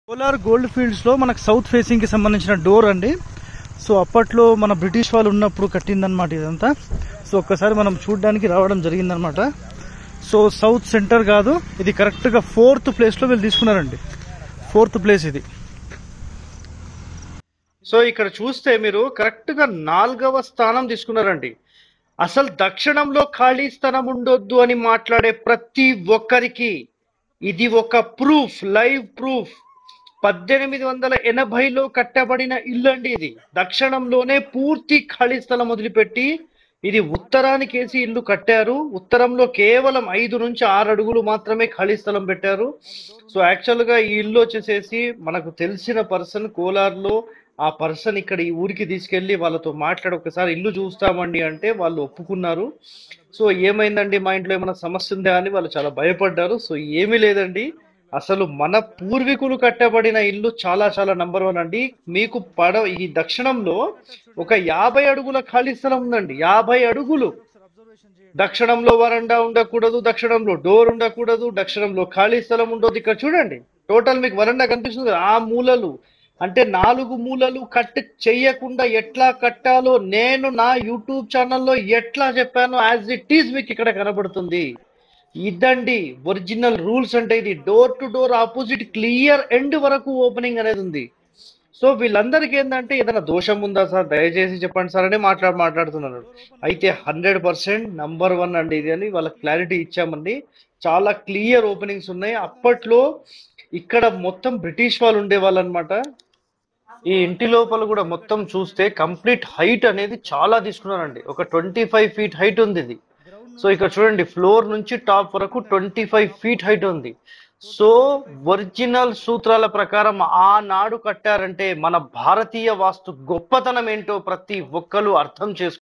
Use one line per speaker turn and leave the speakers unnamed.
Kolar gold fields లో మనకు south facing కి సంబంధించిన డోర్ అండి సో అప్పట్లో మన బ్రిటిష్ వాళ్ళు ఉన్నప్పుడు కట్టిందనమాట ఇదంతా సో ఒక్కసారి మనం చూడడానికి రావడం జరిగిందనమాట సో సౌత్ సెంటర్ కాదు ఇది కరెక్ట్ గా ఫోర్త్ ప్లేస్ లో వీళ్ళు తీసుకున్నారండి ఫోర్త్ ప్లేస్ ఇది సో ఇక్కడ చూస్తే మీరు కరెక్ట్ గా నాలుగవ స్థానం తీసుకున్నారండి అసలు దక్షిణంలో ఖాళీ స్థలం ఉండొద్దు అని మాట్లాడే ప్రతి ఒక్కరికి ఇది ఒక ప్రూఫ్ లైవ్ ప్రూఫ్ పద్దెనిమిది వందల ఎనభైలో కట్టబడిన ఇల్లు అండి ఇది దక్షిణంలోనే పూర్తి ఖాళీ స్థలం వదిలిపెట్టి ఇది ఉత్తరానికి వేసి ఇల్లు కట్టారు ఉత్తరంలో కేవలం ఐదు నుంచి ఆరు అడుగులు మాత్రమే ఖాళీ స్థలం పెట్టారు సో యాక్చువల్ గా ఈ ఇల్లు వచ్చేసేసి మనకు తెలిసిన పర్సన్ కోలార్లో ఆ పర్సన్ ఇక్కడ ఈ ఊరికి తీసుకెళ్లి వాళ్ళతో మాట్లాడి ఒకసారి ఇల్లు చూస్తామండి అంటే వాళ్ళు ఒప్పుకున్నారు సో ఏమైందండి మా ఇంట్లో ఏమైనా సమస్య ఉందా అని వాళ్ళు చాలా భయపడ్డారు సో ఏమీ లేదండి అసలు మన పూర్వీకులు కట్టబడిన ఇల్లు చాలా చాలా నంబర్ వన్ అండి మీకు పడ ఈ దక్షిణంలో ఒక యాభై అడుగుల ఖాళీ స్థలం ఉందండి యాభై అడుగులు దక్షిణంలో వరండా ఉండకూడదు దక్షిణంలో డోర్ ఉండకూడదు దక్షిణంలో ఖాళీ స్థలం ఉండదు ఇక్కడ చూడండి టోటల్ మీకు వరండా కనిపిస్తుంది కదా, ఆ మూలలు అంటే నాలుగు మూలలు కట్ చెయ్యకుండా ఎట్లా కట్టాలో నేను నా యూట్యూబ్ ఛానల్లో ఎట్లా చెప్పానో యాజ్ ఇట్ ఈజ్ మీకు ఇక్కడ కనబడుతుంది ఇదండి ఒరిజినల్ రూల్స్ అంటే ఇది door to door opposite clear end వరకు ఓపెనింగ్ అనేది ఉంది సో వీళ్ళందరికీ ఏంటంటే ఏదైనా దోషం ఉందా సార్ దయచేసి చెప్పండి సార్ అని మాట్లాడు మాట్లాడుతున్నారు అయితే హండ్రెడ్ పర్సెంట్ నంబర్ వన్ అండి ఇది అని వాళ్ళకి క్లారిటీ ఇచ్చామండి చాలా క్లియర్ ఓపెనింగ్స్ ఉన్నాయి అప్పట్లో ఇక్కడ మొత్తం బ్రిటిష్ వాళ్ళు ఉండేవాళ్ళు అనమాట ఈ ఇంటి లోపల కూడా మొత్తం చూస్తే కంప్లీట్ హైట్ అనేది చాలా తీసుకున్నారండి ఒక ట్వంటీ ఫైవ్ ఫీట్ హైట్ ఉంది ఇది సో ఇక్కడ చూడండి ఫ్లోర్ నుంచి టాప్ వరకు ట్వంటీ ఫైవ్ ఫీట్ హైట్ ఉంది సో ఒరిజినల్ సూత్రాల ప్రకారం ఆనాడు కట్టారంటే మన భారతీయ వాస్తు గొప్పతనం ఏంటో ప్రతి ఒక్కరు అర్థం చేసుకో